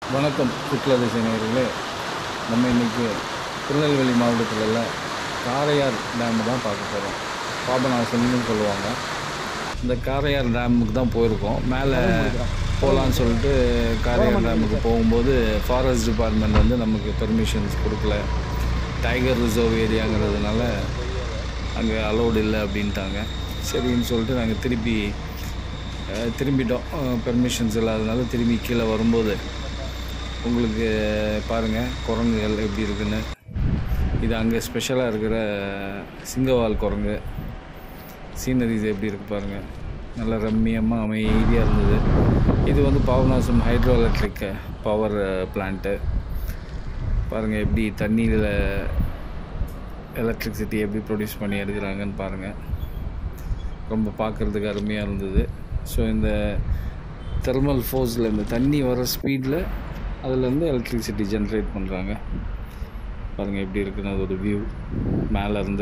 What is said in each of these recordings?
வணக்கம் சுற்றுலா திசை நேயர்களே நம்ம இன்றைக்கி திருநெல்வேலி மாவட்டத்தில் உள்ள காரையார் டேம் தான் பார்க்க போகிறோம் பாபநாசம்னு சொல்லுவாங்க இந்த காரையார் டேமுக்கு தான் போயிருக்கோம் மேலே போகலான்னு சொல்லிட்டு காரையார் டேமுக்கு போகும்போது ஃபாரஸ்ட் டிபார்ட்மெண்ட் வந்து நமக்கு பெர்மிஷன்ஸ் கொடுக்கல டைகர் ரிசர்வ் ஏரியாங்கிறதுனால அங்கே அலௌடு இல்லை அப்படின்ட்டாங்க சரின்னு சொல்லிட்டு நாங்கள் திருப்பி அஹ், திரும்பிட்டோம் பெர்மிஷன்ஸ் இல்லாதனால திரும்பி கீழே வரும்போது உங்களுக்கு பாருங்கள் குரங்குகள் எப்படி இருக்குன்னு இது அங்கே ஸ்பெஷலாக இருக்கிற சிங்கவால் குரங்கு சீனரிஸ் எப்படி இருக்குது பாருங்கள் நல்ல ரம்மியமாக அமைதியாக இருந்தது இது வந்து Papanasam hydro electric power plant பாருங்கள் எப்படி தண்ணியில் எலக்ட்ரிசிட்டி எப்படி ப்ரொடியூஸ் பண்ணி எடுக்கிறாங்கன்னு பாருங்கள் ரொம்ப பார்க்குறதுக்கு அருமையாக இருந்தது ஸோ இந்த தெர்மல் ஃபோர்ஸில் இந்த தண்ணி வர ஸ்பீடில் அதுலேருந்து எலக்ட்ரிசிட்டி ஜென்ரேட் பண்ணுறாங்க பாருங்கள் எப்படி இருக்குன்னு அதோட வியூ மேலேருந்து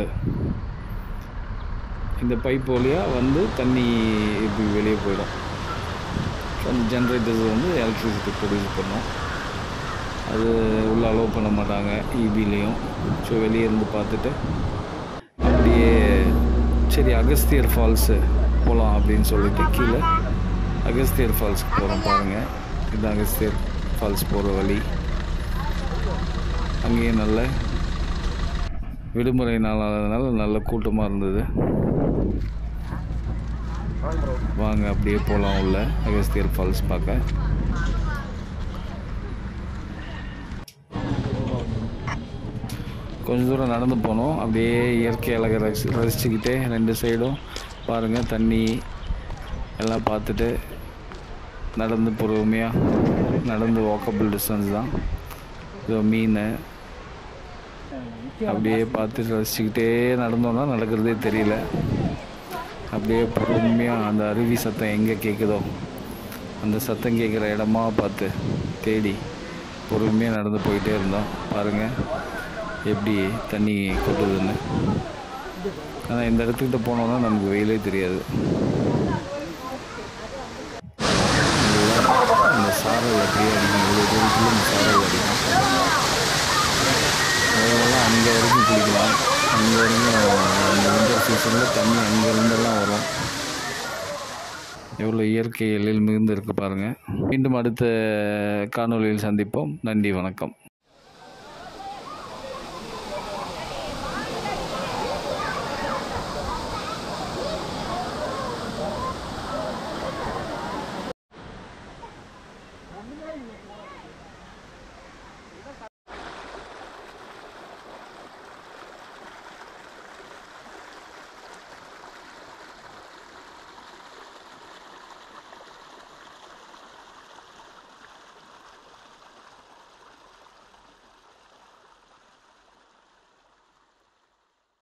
இந்த பைப் வழியாக வந்து தண்ணி இப்படி வெளியே போயிடும் அந்த ஜென்ரேட்டர்ஸ் வந்து எலக்ட்ரிசிட்டி ப்ரொடியூஸ் பண்ணும் அது உள்ள அலோவ் பண்ண மாட்டாங்க இபிலையும் ஸோ வெளியே இருந்து பார்த்துட்டு அப்படியே சரி அகஸ்தியர் ஃபால்ஸு போகலாம் அப்படின்னு சொல்லிட்டு கீழே அகஸ்தியர் ஃபால்ஸ்க்கு போகிறோம் பாருங்கள் இது அகஸ்தியர் ஃபால்ஸ் போகிற வழி அங்கேயே நல்ல விடுமுறை நாளானதுனால நல்ல கூட்டமாக இருந்தது வாங்க அப்படியே போகலாம் உள்ள அகஸ்தியர் ஃபால்ஸ் பார்க்க கொஞ்சம் தூரம் நடந்து போனோம் அப்படியே இயற்கை அழகை ரசி ரசிச்சுக்கிட்டே ரெண்டு சைடும் பாருங்கள் தண்ணி எல்லாம் பார்த்துட்டு நடந்து பொறுமையாக நடந்து வாக்கபிள் டிஸ்டன்ஸ் தான் இதோ மீன் அப்படியே பார்த்து ரசிச்சுக்கிட்டே நடந்தோன்னா நடக்கிறதே தெரியல அப்படியே பொறுமையாக அந்த அருவி சத்தம் எங்கே கேட்குதோ அந்த சத்தம் கேட்குற இடமா பார்த்து தேடி பொறுமையாக நடந்து போயிட்டே இருந்தோம் பாருங்கள் எப்படி தண்ணி கொட்டுதுன்னு ஆனால் இந்த இடத்துக்கிட்ட போனோம்னா நமக்கு வெயிலே தெரியாது நல்லா இந்த சாரல் அப்படியே அடிக்கும் இவ்வளோ தூரத்தில் இந்த சாரல் அடிக்கும் அதெல்லாம் அங்கே வரைக்கும் குளிக்கலாம் அங்கே வரைக்கும் இந்த விண்டர் சீசனில் தண்ணி அங்கேருந்தெல்லாம் வரும் எவ்வளோ இயற்கை எழில் மிகுந்து இருக்கு பாருங்கள் மீண்டும் அடுத்த காணொளியில் சந்திப்போம் நன்றி வணக்கம்